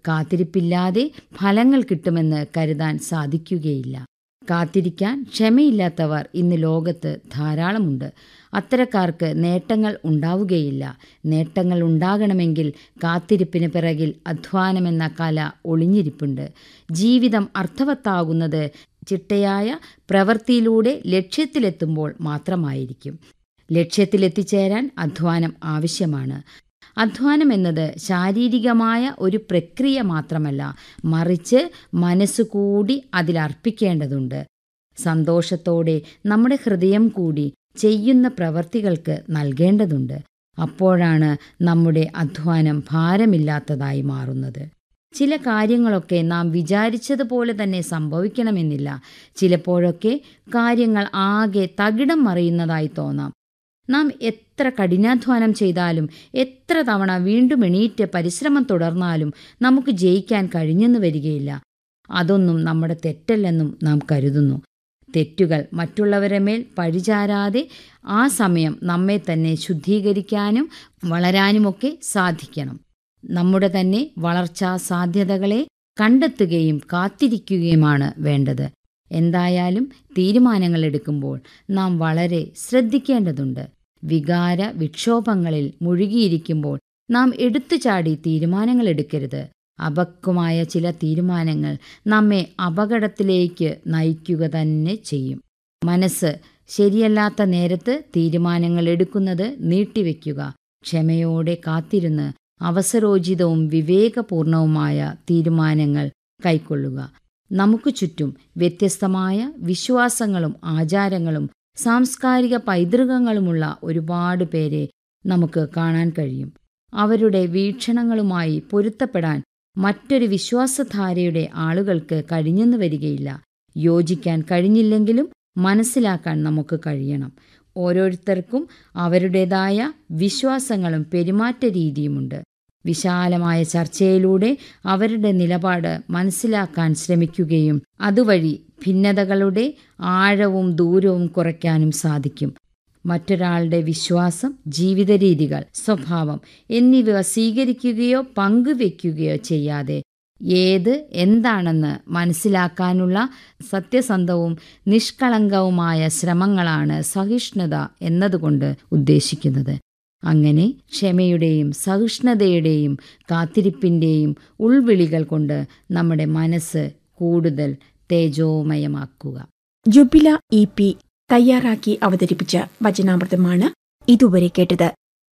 കാത്തിരിപ്പില്ലാതെ ഫലങ്ങൾ കിട്ടുമെന്ന് കരുതാൻ സാധിക്കുകയില്ല കാത്തിരിക്കാൻ ക്ഷമയില്ലാത്തവർ ഇന്ന് ലോകത്ത് ധാരാളമുണ്ട് അത്തരക്കാർക്ക് നേട്ടങ്ങൾ ഉണ്ടാവുകയില്ല നേട്ടങ്ങൾ ഉണ്ടാകണമെങ്കിൽ കാത്തിരിപ്പിന് പിറകിൽ അധ്വാനമെന്ന കല ഒളിഞ്ഞിരിപ്പുണ്ട് ജീവിതം അർത്ഥവത്താകുന്നത് ചിട്ടയായ പ്രവൃത്തിയിലൂടെ ലക്ഷ്യത്തിലെത്തുമ്പോൾ മാത്രമായിരിക്കും ലക്ഷ്യത്തിലെത്തിച്ചേരാൻ അധ്വാനം ആവശ്യമാണ് അധ്വാനം എന്നത് ശാരീരികമായ ഒരു പ്രക്രിയ മാത്രമല്ല മറിച്ച് മനസ്സുകൂടി അതിലർപ്പിക്കേണ്ടതുണ്ട് സന്തോഷത്തോടെ നമ്മുടെ ഹൃദയം കൂടി ചെയ്യുന്ന പ്രവർത്തികൾക്ക് നൽകേണ്ടതുണ്ട് അപ്പോഴാണ് നമ്മുടെ അധ്വാനം ഭാരമില്ലാത്തതായി മാറുന്നത് ചില കാര്യങ്ങളൊക്കെ നാം വിചാരിച്ചതുപോലെ തന്നെ സംഭവിക്കണമെന്നില്ല ചിലപ്പോഴൊക്കെ കാര്യങ്ങൾ ആകെ തകിടം മറിയുന്നതായി തോന്നാം നാം എത്ര കഠിനാധ്വാനം ചെയ്താലും എത്ര തവണ വീണ്ടും എണീറ്റ് പരിശ്രമം തുടർന്നാലും നമുക്ക് ജയിക്കാൻ കഴിഞ്ഞെന്ന് വരികയില്ല അതൊന്നും നമ്മുടെ തെറ്റല്ലെന്നും നാം കരുതുന്നു തെറ്റുകൾ മറ്റുള്ളവരെ മേൽ പഴിചാരാതെ ആ സമയം നമ്മെ തന്നെ ശുദ്ധീകരിക്കാനും വളരാനുമൊക്കെ സാധിക്കണം നമ്മുടെ തന്നെ വളർച്ചാ സാധ്യതകളെ കണ്ടെത്തുകയും കാത്തിരിക്കുകയുമാണ് വേണ്ടത് എന്തായാലും തീരുമാനങ്ങൾ എടുക്കുമ്പോൾ നാം വളരെ ശ്രദ്ധിക്കേണ്ടതുണ്ട് വികാര വിക്ഷോഭങ്ങളിൽ മുഴുകിയിരിക്കുമ്പോൾ നാം എടുത്തുചാടി തീരുമാനങ്ങൾ എടുക്കരുത് അപക്വമായ ചില തീരുമാനങ്ങൾ നമ്മെ അപകടത്തിലേക്ക് നയിക്കുക തന്നെ ചെയ്യും മനസ്സ് ശരിയല്ലാത്ത നേരത്ത് തീരുമാനങ്ങൾ എടുക്കുന്നത് നീട്ടിവെക്കുക ക്ഷമയോടെ കാത്തിരുന്ന് അവസരോചിതവും വിവേകപൂർണവുമായ തീരുമാനങ്ങൾ കൈക്കൊള്ളുക നമുക്ക് ചുറ്റും വ്യത്യസ്തമായ വിശ്വാസങ്ങളും ആചാരങ്ങളും സാംസ്കാരിക പൈതൃകങ്ങളുമുള്ള ഒരുപാട് പേരെ നമുക്ക് കാണാൻ കഴിയും അവരുടെ വീക്ഷണങ്ങളുമായി പൊരുത്തപ്പെടാൻ മറ്റൊരു വിശ്വാസധാരയുടെ ആളുകൾക്ക് കഴിഞ്ഞെന്ന് വരികയില്ല യോജിക്കാൻ കഴിഞ്ഞില്ലെങ്കിലും മനസ്സിലാക്കാൻ നമുക്ക് കഴിയണം ഓരോരുത്തർക്കും അവരുടേതായ വിശ്വാസങ്ങളും പെരുമാറ്റ രീതിയുമുണ്ട് വിശാലമായ ചർച്ചയിലൂടെ അവരുടെ നിലപാട് മനസ്സിലാക്കാൻ ശ്രമിക്കുകയും അതുവഴി ഭിന്നതകളുടെ ആഴവും ദൂരവും കുറയ്ക്കാനും സാധിക്കും മറ്റൊരാളുടെ വിശ്വാസം ജീവിത രീതികൾ സ്വഭാവം എന്നിവ സ്വീകരിക്കുകയോ പങ്കുവെക്കുകയോ ചെയ്യാതെ ഏത് എന്താണെന്ന് മനസ്സിലാക്കാനുള്ള സത്യസന്ധവും നിഷ്കളങ്കവുമായ ശ്രമങ്ങളാണ് സഹിഷ്ണുത എന്നതുകൊണ്ട് ഉദ്ദേശിക്കുന്നത് അങ്ങനെ ക്ഷമയുടെയും സഹിഷ്ണുതയുടെയും കാത്തിരിപ്പിൻ്റെയും ഉൾവിളികൾ കൊണ്ട് നമ്മുടെ മനസ്സ് കൂടുതൽ തേജോമയമാക്കുക ജുബില ഇ പി തയ്യാറാക്കി അവതരിപ്പിച്ച വചനാമൃതമാണ് ഇതുവരെ കേട്ടത്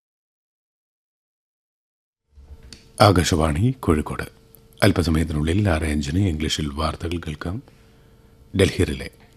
ആകാശവാണി കോഴിക്കോട് അല്പസമയത്തിനുള്ളിൽ ആറ് അഞ്ചിന് ഇംഗ്ലീഷിൽ വാർത്തകൾ കേൾക്കാം ഡൽഹി റിലേ